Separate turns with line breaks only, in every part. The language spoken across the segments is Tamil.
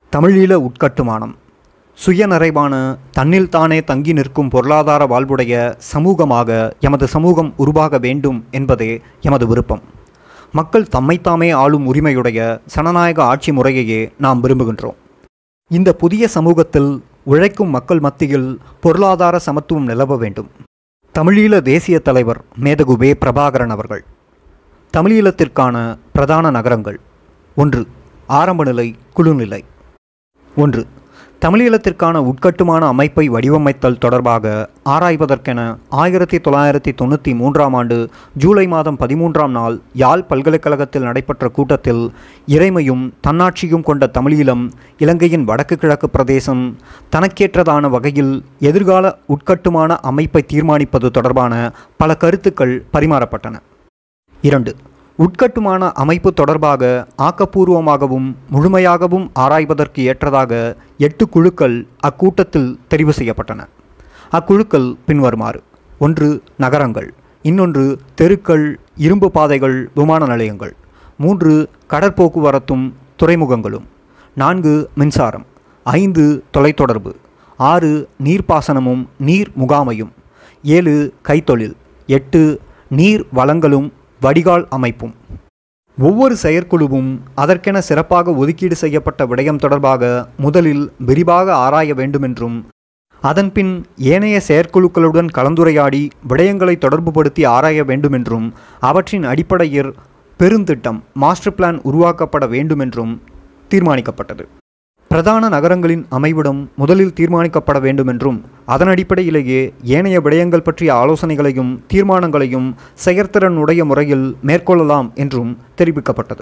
தமிழீழ உட்கட்டுமானம் சுயநிறைவான தன்னில் தானே தங்கி நிற்கும் பொருளாதார வாழ்வுடைய சமூகமாக எமது சமூகம் உருவாக வேண்டும் என்பதே எமது விருப்பம் மக்கள் தம்மைத்தாமே ஆளும் உரிமையுடைய சனநாயக ஆட்சி முறையையே நாம் விரும்புகின்றோம் இந்த புதிய சமூகத்தில் உழைக்கும் மக்கள் மத்தியில் பொருளாதார சமத்துவம் நிலவ வேண்டும் தமிழீழ தேசிய தலைவர் மேதகு வே பிரபாகரன் அவர்கள் தமிழீழத்திற்கான பிரதான நகரங்கள் ஒன்று ஆரம்பநிலை குழுநிலை ஒன்று தமிழீழத்திற்கான உட்கட்டுமான அமைப்பை வடிவமைத்தல் தொடர்பாக ஆராய்வதற்கென ஆயிரத்தி தொள்ளாயிரத்தி தொண்ணூற்றி மூன்றாம் ஆண்டு ஜூலை மாதம் பதிமூன்றாம் நாள் யாழ் பல்கலைக்கழகத்தில் நடைபெற்ற கூட்டத்தில் இறைமையும் தன்னாட்சியும் கொண்ட தமிழீழம் இலங்கையின் வடக்கு கிழக்கு பிரதேசம் தனக்கேற்றதான வகையில் எதிர்கால உட்கட்டுமான அமைப்பை தீர்மானிப்பது தொடர்பான பல கருத்துக்கள் பரிமாறப்பட்டன இரண்டு உட்கட்டுமான அமைப்பு தொடர்பாக ஆக்கப்பூர்வமாகவும் முழுமையாகவும் ஆராய்வதற்கு ஏற்றதாக எட்டு குழுக்கள் அக்கூட்டத்தில் தெரிவு செய்யப்பட்டன அக்குழுக்கள் பின்வருமாறு ஒன்று நகரங்கள் இன்னொன்று தெருக்கள் இரும்பு பாதைகள் விமான நிலையங்கள் மூன்று கடற்போக்குவரத்தும் துறைமுகங்களும் நான்கு மின்சாரம் ஐந்து தொலைத்தொடர்பு ஆறு நீர்ப்பாசனமும் நீர் முகாமையும் ஏழு கைத்தொழில் எட்டு நீர் வளங்களும் வடிகால் அமைப்பும் ஒவ்வொரு செயற்குழுவும் அதற்கென சிறப்பாக ஒதுக்கீடு செய்யப்பட்ட விடயம் தொடர்பாக முதலில் விரிவாக ஆராய வேண்டுமென்றும் அதன்பின் ஏனைய செயற்குழுக்களுடன் கலந்துரையாடி விடயங்களை தொடர்புபடுத்தி ஆராய வேண்டுமென்றும் அவற்றின் அடிப்படையில் பெருந்திட்டம் மாஸ்டர் பிளான் உருவாக்கப்பட வேண்டுமென்றும் தீர்மானிக்கப்பட்டது பிரதான நகரங்களின் அமைவிடம் முதலில் தீர்மானிக்கப்பட வேண்டுமென்றும் அதன் அடிப்படையிலேயே ஏனைய விடயங்கள் பற்றிய ஆலோசனைகளையும் தீர்மானங்களையும் செயற்திறனுடைய முறையில் மேற்கொள்ளலாம் என்றும் தெரிவிக்கப்பட்டது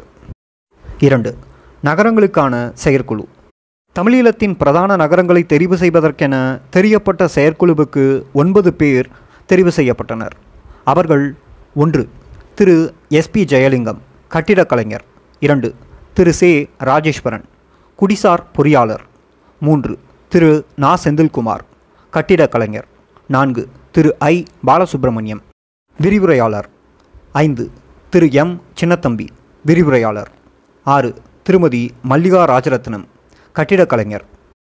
இரண்டு நகரங்களுக்கான செயற்குழு தமிழீழத்தின் பிரதான நகரங்களை தெரிவு செய்வதற்கென தெரியப்பட்ட செயற்குழுவுக்கு ஒன்பது பேர் தெரிவு செய்யப்பட்டனர் அவர்கள் ஒன்று திரு எஸ்பி ஜெயலிங்கம் கட்டிடக் கலைஞர் இரண்டு திரு சே ராஜேஸ்வரன் குடிசார் பொறியாளர் மூன்று திரு நா செந்தில்குமார் கட்டிடக் கலைஞர் நான்கு திரு ஐ பாலசுப்பிரமணியம் விரிவுரையாளர் ஐந்து திரு எம் சின்னத்தம்பி விரிவுரையாளர் ஆறு திருமதி மல்லிகா ராஜரத்னம் கட்டிடக் கலைஞர்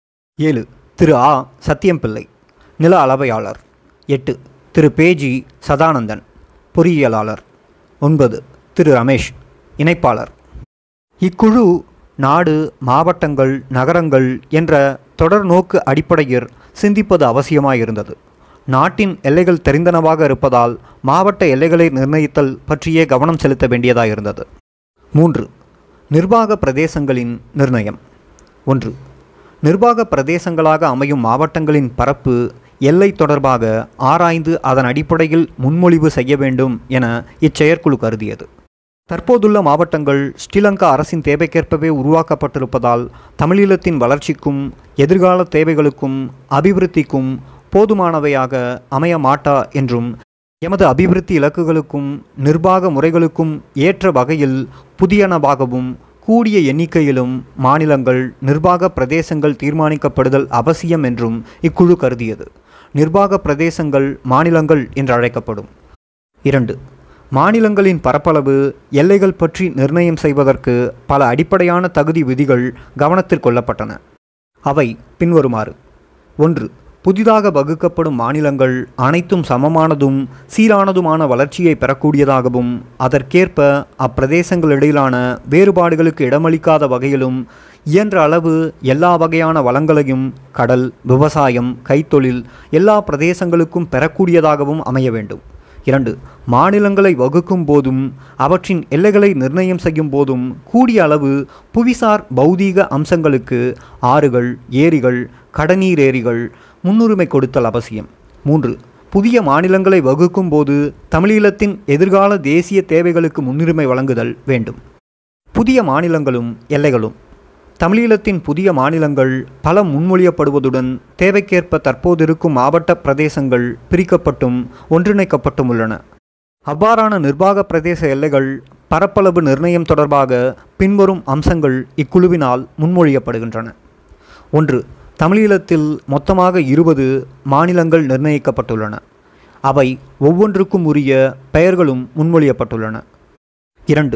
ஏழு திரு ஆ சத்தியம்பிள்ளை நில அளவையாளர் எட்டு திரு பேஜி சதானந்தன் பொறியியலாளர் ஒன்பது திரு ரமேஷ் இணைப்பாளர் இக்குழு நாடு மாவட்டங்கள் நகரங்கள் என்ற தொடர் நோக்கு அடிப்படையில் சிந்திப்பது அவசியமாயிருந்தது நாட்டின் எல்லைகள் தெரிந்தனவாக இருப்பதால் மாவட்ட எல்லைகளை நிர்ணயித்தல் பற்றியே கவனம் செலுத்த வேண்டியதாயிருந்தது மூன்று நிர்வாக பிரதேசங்களின் நிர்ணயம் ஒன்று நிர்வாக பிரதேசங்களாக அமையும் மாவட்டங்களின் பரப்பு எல்லை தொடர்பாக ஆராய்ந்து அதன் அடிப்படையில் முன்மொழிவு செய்ய வேண்டும் என இச்செயற்குழு கருதியது தற்போதுள்ள மாவட்டங்கள் ஸ்ரீலங்கா அரசின் தேவைக்கேற்பவே உருவாக்கப்பட்டிருப்பதால் தமிழீழத்தின் வளர்ச்சிக்கும் எதிர்கால தேவைகளுக்கும் அபிவிருத்திக்கும் போதுமானவையாக அமைய மாட்டா என்றும் எமது அபிவிருத்தி இலக்குகளுக்கும் நிர்வாக முறைகளுக்கும் ஏற்ற வகையில் புதியனவாகவும் கூடிய எண்ணிக்கையிலும் மாநிலங்கள் நிர்வாக பிரதேசங்கள் தீர்மானிக்கப்படுதல் அவசியம் என்றும் இக்குழு கருதியது நிர்வாக பிரதேசங்கள் மாநிலங்கள் என்று அழைக்கப்படும் இரண்டு மாநிலங்களின் பரப்பளவு எல்லைகள் பற்றி நிர்ணயம் செய்வதற்கு பல அடிப்படையான தகுதி விதிகள் கவனத்தில் கொள்ளப்பட்டன அவை பின்வருமாறு ஒன்று புதிதாக வகுக்கப்படும் மாநிலங்கள் அனைத்தும் சமமானதும் சீரானதுமான வளர்ச்சியை பெறக்கூடியதாகவும் அதற்கேற்ப அப்பிரதேசங்களிடையிலான வேறுபாடுகளுக்கு இடமளிக்காத வகையிலும் இயன்ற அளவு எல்லா வகையான வளங்களையும் கடல் விவசாயம் கைத்தொழில் எல்லா பிரதேசங்களுக்கும் பெறக்கூடியதாகவும் அமைய வேண்டும் இரண்டு மாநிலங்களை வகுக்கும் போதும் அவற்றின் எல்லைகளை நிர்ணயம் செய்யும் போதும் கூடிய அளவு புவிசார் பௌதீக அம்சங்களுக்கு ஆறுகள் ஏரிகள் கடநீர் ஏரிகள் முன்னுரிமை கொடுத்தல் அவசியம் மூன்று புதிய மாநிலங்களை வகுக்கும் போது தமிழீழத்தின் எதிர்கால தேசிய தேவைகளுக்கு முன்னுரிமை வழங்குதல் வேண்டும் புதிய மாநிலங்களும் எல்லைகளும் தமிழீழத்தின் புதிய மாநிலங்கள் பல முன்மொழியப்படுவதுடன் தேவைக்கேற்ப தற்போதிருக்கும் மாவட்ட பிரதேசங்கள் பிரிக்கப்பட்டும் ஒன்றிணைக்கப்பட்டும் உள்ளன அவ்வாறான நிர்வாக பிரதேச எல்லைகள் பரப்பளவு நிர்ணயம் தொடர்பாக பின்வரும் அம்சங்கள் இக்குழுவினால் முன்மொழியப்படுகின்றன ஒன்று தமிழீழத்தில் மொத்தமாக இருபது மாநிலங்கள் நிர்ணயிக்கப்பட்டுள்ளன அவை ஒவ்வொன்றுக்கும் உரிய பெயர்களும் முன்மொழியப்பட்டுள்ளன இரண்டு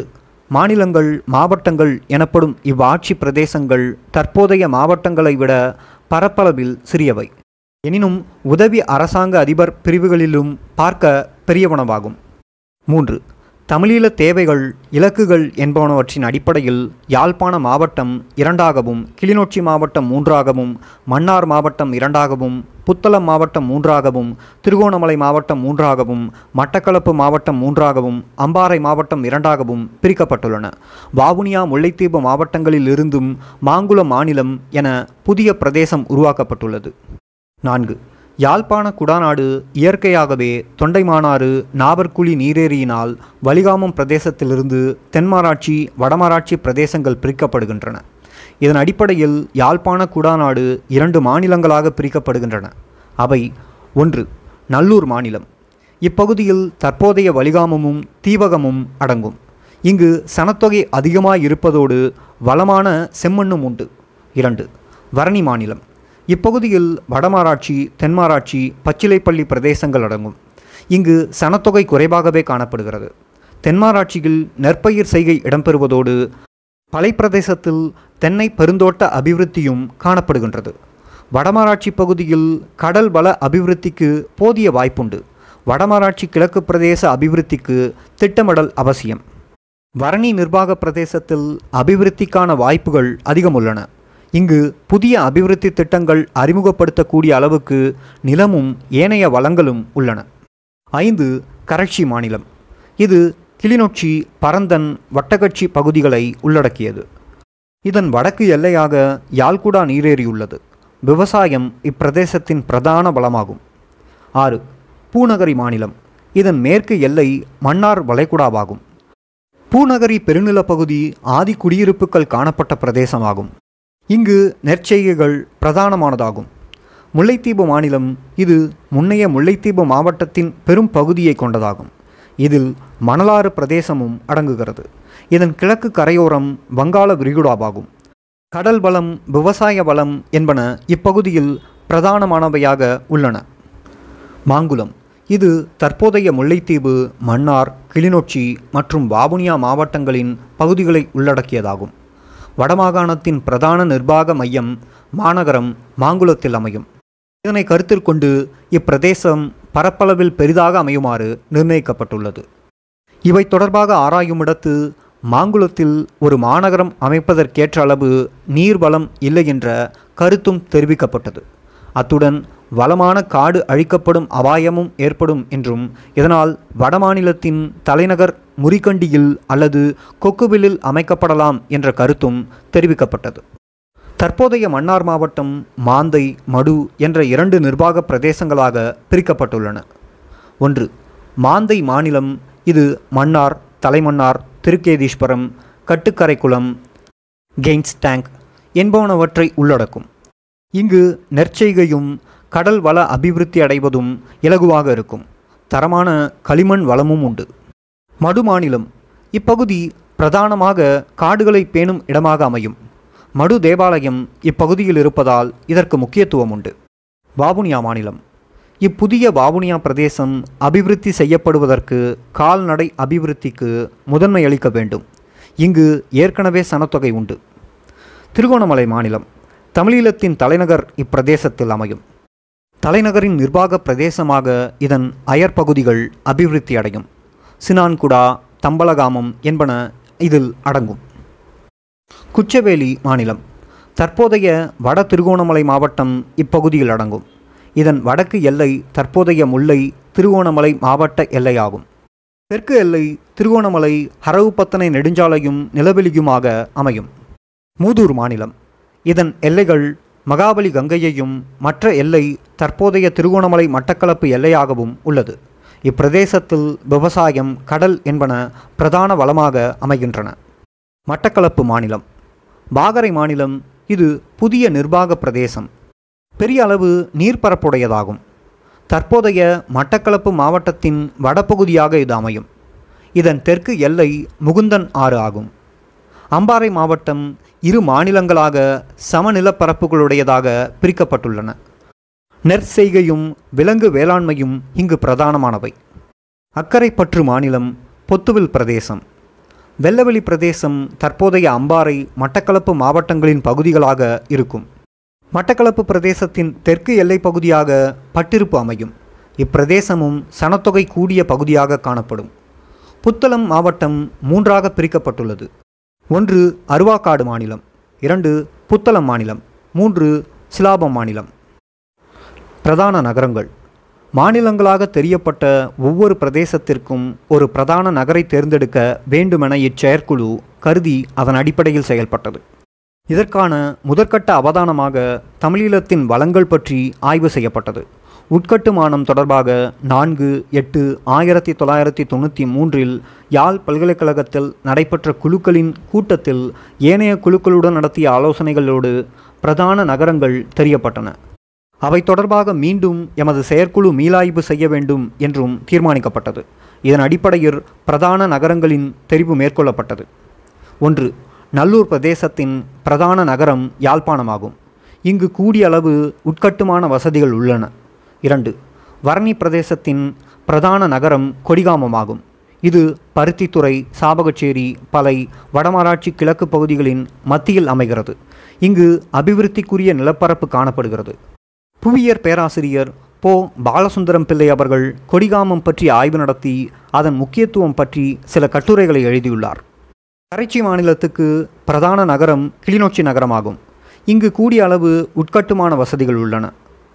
மாநிலங்கள் மாவட்டங்கள் எனப்படும் இவ்வாட்சி பிரதேசங்கள் தற்போதைய மாவட்டங்களை விட பரப்பளவில் சிறியவை எனினும் உதவி அரசாங்க அதிபர் பிரிவுகளிலும் பார்க்க பெரியவனவாகும் மூன்று தமிழீழ தேவைகள் இலக்குகள் என்பனவற்றின் அடிப்படையில் யாழ்ப்பாண மாவட்டம் இரண்டாகவும் கிளிநொச்சி மாவட்டம் மூன்றாகவும் மன்னார் மாவட்டம் இரண்டாகவும் புத்தளம் மாவட்டம் மூன்றாகவும் திருகோணமலை மாவட்டம் மூன்றாகவும் மட்டக்களப்பு மாவட்டம் மூன்றாகவும் அம்பாறை மாவட்டம் இரண்டாகவும் பிரிக்கப்பட்டுள்ளன வாவுனியா முல்லைத்தீவு மாவட்டங்களில் இருந்தும் மாங்குளம் மாநிலம் என புதிய பிரதேசம் உருவாக்கப்பட்டுள்ளது நான்கு யாழ்ப்பாண குடாநாடு இயற்கையாகவே தொண்டைமானாறு நாவற்குழி நீரேரியினால் வலிகாமம் பிரதேசத்திலிருந்து தென்மாராட்சி வடமராட்சி பிரதேசங்கள் பிரிக்கப்படுகின்றன இதன் அடிப்படையில் யாழ்ப்பாண குடாநாடு இரண்டு மாநிலங்களாக பிரிக்கப்படுகின்றன அவை ஒன்று நல்லூர் மாநிலம் இப்பகுதியில் தற்போதைய வலிகாமமும் தீவகமும் அடங்கும் இங்கு சனத்தொகை அதிகமாக இருப்பதோடு வளமான செம்மண்ணும் உண்டு இரண்டு வரணி மாநிலம் இப்பகுதியில் வடமாராட்சி தென்மாராட்சி பச்சிலைப்பள்ளி பிரதேசங்கள் அடங்கும் இங்கு சனத்தொகை குறைவாகவே காணப்படுகிறது தென்மாராட்சியில் நெற்பயிர் செய்கை இடம்பெறுவதோடு பலைப்பிரதேசத்தில் தென்னை பெருந்தோட்ட அபிவிருத்தியும் காணப்படுகின்றது வடமாராட்சி பகுதியில் கடல் வள அபிவிருத்திக்கு போதிய வாய்ப்புண்டு வடமாராட்சி கிழக்கு பிரதேச அபிவிருத்திக்கு திட்டமிடல் அவசியம் வரணி நிர்வாக பிரதேசத்தில் அபிவிருத்திக்கான வாய்ப்புகள் அதிகம் உள்ளன இங்கு புதிய அபிவிருத்தி திட்டங்கள் அறிமுகப்படுத்தக்கூடிய அளவுக்கு நிலமும் ஏனைய வளங்களும் உள்ளன ஐந்து கரட்சி மாநிலம் இது கிளிநொச்சி பரந்தன் வட்டக்கட்சி பகுதிகளை உள்ளடக்கியது இதன் வடக்கு எல்லையாக யாழ்குடா நீரேறியுள்ளது விவசாயம் இப்பிரதேசத்தின் பிரதான பலமாகும் ஆறு பூநகரி மாநிலம் இதன் மேற்கு எல்லை மன்னார் வளைகுடாவாகும் பூநகரி பெருநிலப்பகுதி ஆதி குடியிருப்புகள் காணப்பட்ட பிரதேசமாகும் இங்கு நெற்செய்கைகள் பிரதானமானதாகும் முல்லைத்தீவு மாநிலம் இது முன்னைய முல்லைத்தீவு மாவட்டத்தின் பெரும் பகுதியை கொண்டதாகும் இதில் மணலாறு பிரதேசமும் அடங்குகிறது இதன் கிழக்கு கரையோரம் வங்காள விரிகுடாவாகும் கடல் வளம் விவசாய வளம் என்பன இப்பகுதியில் பிரதானமானவையாக உள்ளன மாங்குளம் இது தற்போதைய முல்லைத்தீவு மன்னார் கிளிநொச்சி மற்றும் வாவுனியா மாவட்டங்களின் பகுதிகளை உள்ளடக்கியதாகும் வடமாகாணத்தின் பிரதான நிர்வாக மையம் மாநகரம் மாங்குளத்தில் அமையும் இதனை கருத்தில் கொண்டு இப்பிரதேசம் பரப்பளவில் பெரிதாக அமையுமாறு நிர்ணயிக்கப்பட்டுள்ளது இவை தொடர்பாக ஆராயுமிடத்து மாங்குளத்தில் ஒரு மாநகரம் அமைப்பதற்கேற்ற அளவு நீர்வளம் இல்லை என்ற கருத்தும் தெரிவிக்கப்பட்டது அத்துடன் வளமான காடு அழிக்கப்படும் அபாயமும் ஏற்படும் என்றும் இதனால் வடமாநிலத்தின் தலைநகர் முறிகண்டியில் அல்லது கொக்குவிலில் அமைக்கப்படலாம் என்ற கருத்தும் தெரிவிக்கப்பட்டது தற்போதைய மன்னார் மாவட்டம் மாந்தை மடு என்ற இரண்டு நிர்வாக பிரதேசங்களாக பிரிக்கப்பட்டுள்ளன ஒன்று மாந்தை மாநிலம் இது மன்னார் தலைமன்னார் திருக்கேதீஸ்வரம் கட்டுக்கரைக்குளம் கெய்ன்ஸ் டேங்க் என்பவனவற்றை உள்ளடக்கும் இங்கு நெற்செய்கையும் கடல் வள அபிவிருத்தி அடைவதும் இலகுவாக இருக்கும் தரமான களிமண் வளமும் உண்டு மடு மாநிலம் இப்பகுதி பிரதானமாக காடுகளை பேணும் இடமாக அமையும் மடு தேவாலயம் இப்பகுதியில் இருப்பதால் இதற்கு முக்கியத்துவம் உண்டு வாவுனியா மாநிலம் இப்புதிய வாவுனியா பிரதேசம் அபிவிருத்தி செய்யப்படுவதற்கு கால்நடை அபிவிருத்திக்கு முதன்மை அளிக்க வேண்டும் இங்கு ஏற்கனவே சனத்தொகை உண்டு திருகோணமலை மாநிலம் தமிழீழத்தின் தலைநகர் இப்பிரதேசத்தில் அமையும் தலைநகரின் நிர்வாக பிரதேசமாக இதன் அயற்பகுதிகள் அபிவிருத்தி அடையும் சினான்குடா தம்பலகாமம் என்பன இதில் அடங்கும் குச்சவேலி மாநிலம் தற்போதைய வட திருகோணமலை மாவட்டம் இப்பகுதியில் அடங்கும் இதன் வடக்கு எல்லை தற்போதைய முல்லை திருகோணமலை மாவட்ட எல்லையாகும் தெற்கு எல்லை திருகோணமலை ஹரவுப்பத்தனை நெடுஞ்சாலையும் நிலவெளியுமாக அமையும் மூதூர் மாநிலம் இதன் எல்லைகள் மகாபலி கங்கையையும் மற்ற எல்லை தற்போதைய திருகோணமலை மட்டக்களப்பு எல்லையாகவும் உள்ளது இப்பிரதேசத்தில் விவசாயம் கடல் என்பன பிரதான வளமாக அமைகின்றன மட்டக்களப்பு மாநிலம் பாகரை மாநிலம் இது புதிய நிர்வாக பிரதேசம் பெரிய அளவு நீர்ப்பரப்புடையதாகும் தற்போதைய மட்டக்களப்பு மாவட்டத்தின் வடபகுதியாக இது அமையும் இதன் தெற்கு எல்லை முகுந்தன் ஆறு ஆகும் அம்பாறை மாவட்டம் இரு மாநிலங்களாக சமநிலப்பரப்புகளுடையதாக பிரிக்கப்பட்டுள்ளன நெற்செய்கையும் விலங்கு வேளாண்மையும் இங்கு பிரதானமானவை அக்கரைப்பற்று மாநிலம் பொத்துவில் பிரதேசம் வெள்ளவெளி பிரதேசம் தற்போதைய அம்பாறை மட்டக்களப்பு மாவட்டங்களின் பகுதிகளாக இருக்கும் மட்டக்களப்பு பிரதேசத்தின் தெற்கு எல்லைப் பகுதியாக பட்டிருப்பு அமையும் இப்பிரதேசமும் சனத்தொகை கூடிய பகுதியாக காணப்படும் புத்தளம் மாவட்டம் மூன்றாக பிரிக்கப்பட்டுள்ளது ஒன்று அருவாக்காடு மாநிலம் இரண்டு புத்தளம் மாநிலம் மூன்று சிலாபம் மாநிலம் பிரதான நகரங்கள் மாநிலங்களாக தெரியப்பட்ட ஒவ்வொரு பிரதேசத்திற்கும் ஒரு பிரதான நகரை தேர்ந்தெடுக்க வேண்டுமென இச்செயற்குழு கருதி அதன் அடிப்படையில் செயல்பட்டது இதற்கான முதற்கட்ட அவதானமாக தமிழீழத்தின் வளங்கள் பற்றி ஆய்வு செய்யப்பட்டது உட்கட்டுமானம் தொடர்பாக நான்கு எட்டு ஆயிரத்தி தொள்ளாயிரத்தி தொண்ணூற்றி மூன்றில் யாழ் பல்கலைக்கழகத்தில் நடைபெற்ற குழுக்களின் கூட்டத்தில் ஏனைய குழுக்களுடன் நடத்திய ஆலோசனைகளோடு பிரதான நகரங்கள் தெரியப்பட்டன அவை தொடர்பாக மீண்டும் எமது செயற்குழு மீளாய்வு செய்ய வேண்டும் என்றும் தீர்மானிக்கப்பட்டது இதன் அடிப்படையில் பிரதான நகரங்களின் தெரிவு மேற்கொள்ளப்பட்டது ஒன்று நல்லூர் பிரதேசத்தின் பிரதான நகரம் யாழ்ப்பாணமாகும் இங்கு கூடிய அளவு உட்கட்டுமான வசதிகள் உள்ளன இரண்டு வரணி பிரதேசத்தின் பிரதான நகரம் கொடிகாமமாகும் இது பருத்தித்துறை சாபகச்சேரி பலை வடமராட்சி கிழக்கு பகுதிகளின் மத்தியில் அமைகிறது இங்கு அபிவிருத்திக்குரிய நிலப்பரப்பு காணப்படுகிறது புவியியற் பேராசிரியர் போ பாலசுந்தரம் பிள்ளை அவர்கள் கொடிகாமம் பற்றி ஆய்வு நடத்தி அதன் முக்கியத்துவம் பற்றி சில கட்டுரைகளை எழுதியுள்ளார் கரைச்சி மாநிலத்துக்கு பிரதான நகரம் கிளிநொச்சி நகரமாகும் இங்கு கூடிய அளவு உட்கட்டுமான வசதிகள் உள்ளன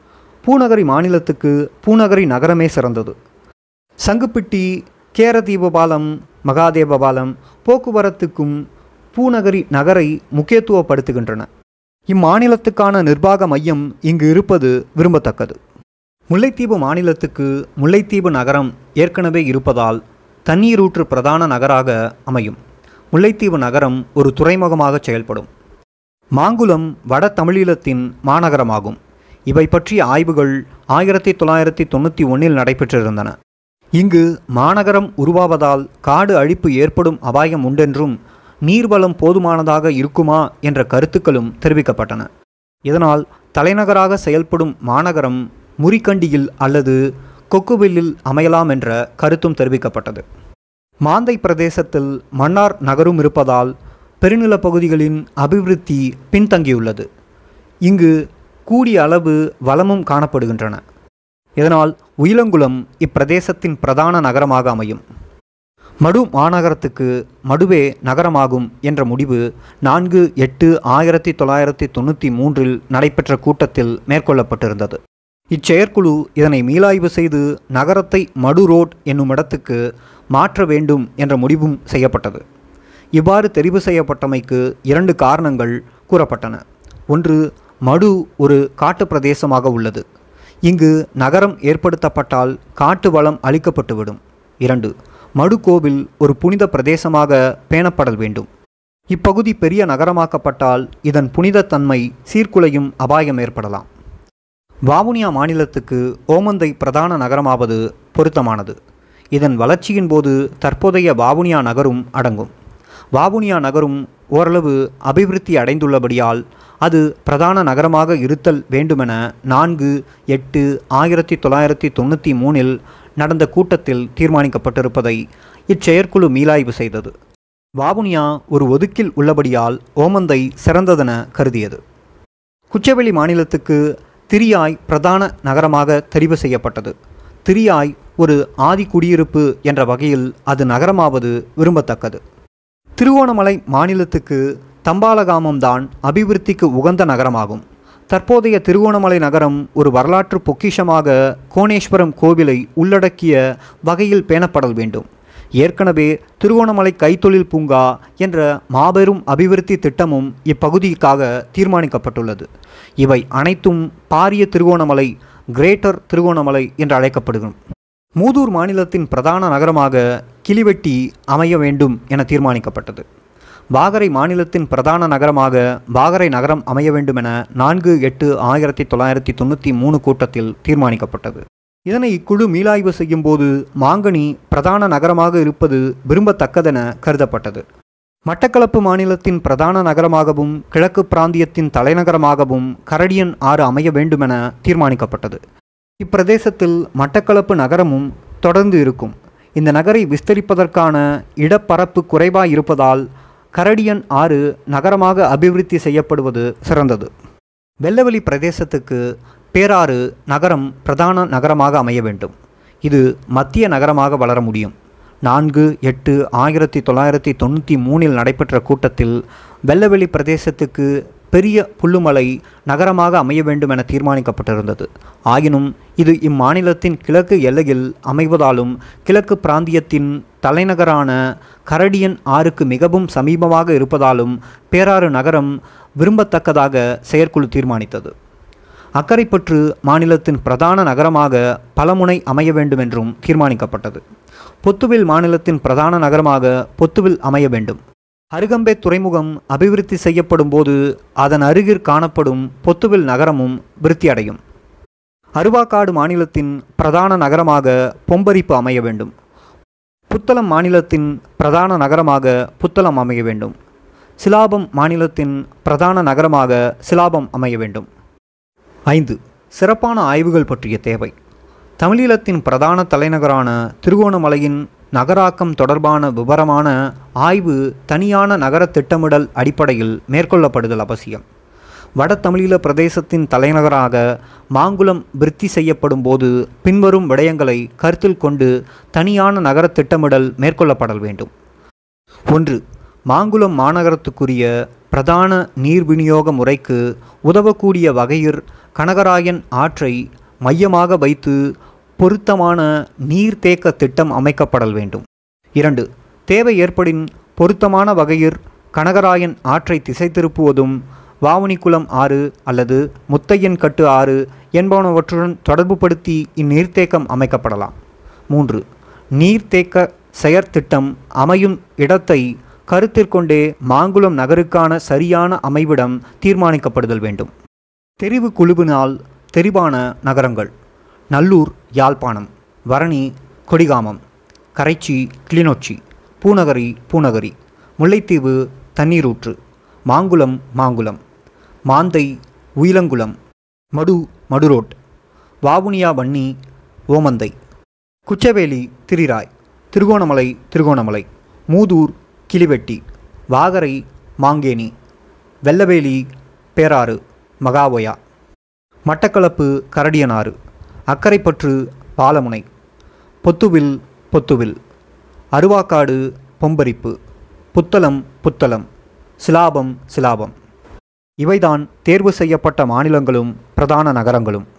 பூநகரி மாநிலத்துக்கு பூநகரி நகரமே சிறந்தது சங்குப்பிட்டி கேரதீபபாலம் மகாதேவபாலம் போக்குவரத்துக்கும் பூநகரி நகரை முக்கியத்துவப்படுத்துகின்றன இம்மாநிலத்துக்கான நிர்வாக மையம் இங்கு இருப்பது விரும்பத்தக்கது முல்லைத்தீவு மாநிலத்துக்கு முல்லைத்தீவு நகரம் ஏற்கனவே இருப்பதால் தண்ணீரூற்று பிரதான நகராக அமையும் முல்லைத்தீவு நகரம் ஒரு துறைமுகமாக செயல்படும் மாங்குளம் வட தமிழீழத்தின் மாநகரமாகும் இவை பற்றிய ஆய்வுகள் ஆயிரத்தி தொள்ளாயிரத்தி தொண்ணூற்றி ஒன்றில் நடைபெற்றிருந்தன இங்கு மாநகரம் உருவாவதால் காடு அழிப்பு ஏற்படும் அபாயம் உண்டென்றும் நீர்வளம் போதுமானதாக இருக்குமா என்ற கருத்துக்களும் தெரிவிக்கப்பட்டன இதனால் தலைநகராக செயல்படும் மாநகரம் முறிக்கண்டியில் அல்லது கொக்குவில்லில் அமையலாம் என்ற கருத்தும் தெரிவிக்கப்பட்டது மாந்தை பிரதேசத்தில் மன்னார் நகரும் இருப்பதால் பெருநிலப் பகுதிகளின் அபிவிருத்தி பின்தங்கியுள்ளது இங்கு கூடிய அளவு வளமும் காணப்படுகின்றன இதனால் உயிலங்குளம் இப்பிரதேசத்தின் பிரதான நகரமாக அமையும் மடு மாநகரத்துக்கு மடுவே நகரமாகும் என்ற முடிவு நான்கு எட்டு ஆயிரத்தி தொள்ளாயிரத்தி தொண்ணூற்றி மூன்றில் நடைபெற்ற கூட்டத்தில் மேற்கொள்ளப்பட்டிருந்தது இச்செயற்குழு இதனை மீளாய்வு செய்து நகரத்தை மடு ரோட் என்னும் இடத்துக்கு மாற்ற வேண்டும் என்ற முடிவும் செய்யப்பட்டது இவ்வாறு தெரிவு செய்யப்பட்டமைக்கு இரண்டு காரணங்கள் கூறப்பட்டன ஒன்று மடு ஒரு காட்டு பிரதேசமாக உள்ளது இங்கு நகரம் ஏற்படுத்தப்பட்டால் காட்டு வளம் அளிக்கப்பட்டுவிடும் இரண்டு மடு கோவில் ஒரு புனித பிரதேசமாக பேணப்படல் வேண்டும் இப்பகுதி பெரிய நகரமாக்கப்பட்டால் இதன் புனிதத்தன்மை சீர்குலையும் அபாயம் ஏற்படலாம் வாவுனியா மாநிலத்துக்கு ஓமந்தை பிரதான நகரமாவது பொருத்தமானது இதன் வளர்ச்சியின் போது தற்போதைய வாவுனியா நகரும் அடங்கும் வாவுனியா நகரும் ஓரளவு அபிவிருத்தி அடைந்துள்ளபடியால் அது பிரதான நகரமாக இருத்தல் வேண்டுமென நான்கு எட்டு ஆயிரத்தி தொள்ளாயிரத்தி தொண்ணூற்றி மூணில் நடந்த கூட்டத்தில் தீர்மானிக்கப்பட்டிருப்பதை இச்செயற்குழு மீளாய்வு செய்தது வாவுனியா ஒரு ஒதுக்கில் உள்ளபடியால் ஓமந்தை சிறந்ததென கருதியது குச்சவெளி மாநிலத்துக்கு திரியாய் பிரதான நகரமாக தெரிவு செய்யப்பட்டது திரியாய் ஒரு ஆதி குடியிருப்பு என்ற வகையில் அது நகரமாவது விரும்பத்தக்கது திருவோணமலை மாநிலத்துக்கு தம்பாலகாமம் தான் அபிவிருத்திக்கு உகந்த நகரமாகும் தற்போதைய திருவோணமலை நகரம் ஒரு வரலாற்று பொக்கிஷமாக கோணேஸ்வரம் கோவிலை உள்ளடக்கிய வகையில் பேணப்படல் வேண்டும் ஏற்கனவே திருவோணமலை கைத்தொழில் பூங்கா என்ற மாபெரும் அபிவிருத்தி திட்டமும் இப்பகுதிக்காக தீர்மானிக்கப்பட்டுள்ளது இவை அனைத்தும் பாரிய திருவோணமலை கிரேட்டர் திருவோணமலை என்று அழைக்கப்படுகும் மூதூர் மாநிலத்தின் பிரதான நகரமாக கிளிவெட்டி அமைய வேண்டும் என தீர்மானிக்கப்பட்டது வாகரை மாநிலத்தின் பிரதான நகரமாக வாகரை நகரம் அமைய வேண்டுமென நான்கு எட்டு ஆயிரத்தி தொள்ளாயிரத்தி தொண்ணூற்றி மூணு கூட்டத்தில் தீர்மானிக்கப்பட்டது இதனை இக்குழு மீளாய்வு செய்யும் போது மாங்கனி பிரதான நகரமாக இருப்பது விரும்பத்தக்கதென கருதப்பட்டது மட்டக்களப்பு மாநிலத்தின் பிரதான நகரமாகவும் கிழக்கு பிராந்தியத்தின் தலைநகரமாகவும் கரடியன் ஆறு அமைய வேண்டுமென தீர்மானிக்கப்பட்டது இப்பிரதேசத்தில் மட்டக்களப்பு நகரமும் தொடர்ந்து இருக்கும் இந்த நகரை விஸ்தரிப்பதற்கான இடப்பரப்பு குறைவாக இருப்பதால் கரடியன் ஆறு நகரமாக அபிவிருத்தி செய்யப்படுவது சிறந்தது வெள்ளவெளி பிரதேசத்துக்கு பேராறு நகரம் பிரதான நகரமாக அமைய வேண்டும் இது மத்திய நகரமாக வளர முடியும் நான்கு எட்டு ஆயிரத்தி தொள்ளாயிரத்தி தொண்ணூற்றி மூணில் நடைபெற்ற கூட்டத்தில் வெள்ளவெளி பிரதேசத்துக்கு பெரிய புல்லுமலை நகரமாக அமைய வேண்டும் என தீர்மானிக்கப்பட்டிருந்தது ஆயினும் இது இம்மாநிலத்தின் கிழக்கு எல்லையில் அமைவதாலும் கிழக்கு பிராந்தியத்தின் தலைநகரான கரடியன் ஆறுக்கு மிகவும் சமீபமாக இருப்பதாலும் பேராறு நகரம் விரும்பத்தக்கதாக செயற்குழு தீர்மானித்தது அக்கரைப்பற்று மாநிலத்தின் பிரதான நகரமாக பலமுனை அமைய வேண்டும் என்றும் தீர்மானிக்கப்பட்டது பொத்துவில் மாநிலத்தின் பிரதான நகரமாக பொத்துவில் அமைய வேண்டும் அருகம்பே துறைமுகம் அபிவிருத்தி செய்யப்படும் போது அதன் அருகில் காணப்படும் பொத்துவில் நகரமும் விருத்தியடையும் அருவாக்காடு மாநிலத்தின் பிரதான நகரமாக பொம்பரிப்பு அமைய வேண்டும் புத்தளம் மாநிலத்தின் பிரதான நகரமாக புத்தளம் அமைய வேண்டும் சிலாபம் மாநிலத்தின் பிரதான நகரமாக சிலாபம் அமைய வேண்டும் ஐந்து சிறப்பான ஆய்வுகள் பற்றிய தேவை தமிழீழத்தின் பிரதான தலைநகரான திருகோணமலையின் நகராக்கம் தொடர்பான விவரமான ஆய்வு தனியான நகர திட்டமிடல் அடிப்படையில் மேற்கொள்ளப்படுதல் அவசியம் வட தமிழீழ பிரதேசத்தின் தலைநகராக மாங்குளம் விருத்தி செய்யப்படும் போது பின்வரும் விடயங்களை கருத்தில் கொண்டு தனியான நகர திட்டமிடல் மேற்கொள்ளப்படல் வேண்டும் ஒன்று மாங்குளம் மாநகரத்துக்குரிய பிரதான நீர் விநியோக முறைக்கு உதவக்கூடிய வகையில் கனகராயன் ஆற்றை மையமாக வைத்து பொருத்தமான நீர்த்தேக்க திட்டம் அமைக்கப்படல் வேண்டும் இரண்டு தேவை ஏற்படின் பொருத்தமான வகையில் கனகராயன் ஆற்றை திசை திருப்புவதும் வாவணிக்குளம் ஆறு அல்லது முத்தையன் கட்டு ஆறு என்பனவற்றுடன் தொடர்புபடுத்தி இந்நீர்த்தேக்கம் அமைக்கப்படலாம் மூன்று நீர்த்தேக்க செயற்திட்டம் அமையும் இடத்தை கருத்திற்கொண்டே மாங்குளம் நகருக்கான சரியான அமைவிடம் தீர்மானிக்கப்படுதல் வேண்டும் தெரிவு குழுவினால் தெரிவான நகரங்கள் நல்லூர் யாழ்ப்பாணம் வரணி கொடிகாமம் கரைச்சி கிளிநொச்சி பூநகரி பூநகரி முல்லைத்தீவு தண்ணீரூற்று மாங்குளம் மாங்குளம் மாந்தை உயிலங்குளம் மடு மடுரோட் வாவுனியா வன்னி ஓமந்தை குச்சவேலி திரிராய் திருகோணமலை திருகோணமலை மூதூர் கிளிவெட்டி வாகரை மாங்கேணி வெள்ளவேலி பேராறு மகாவயா மட்டக்களப்பு கரடியனாறு அக்கரைப்பற்று பாலமுனை பொத்துவில் பொத்துவில் அருவாக்காடு பொம்பரிப்பு புத்தளம் புத்தளம் சிலாபம் சிலாபம் இவைதான் தேர்வு செய்யப்பட்ட மாநிலங்களும் பிரதான நகரங்களும்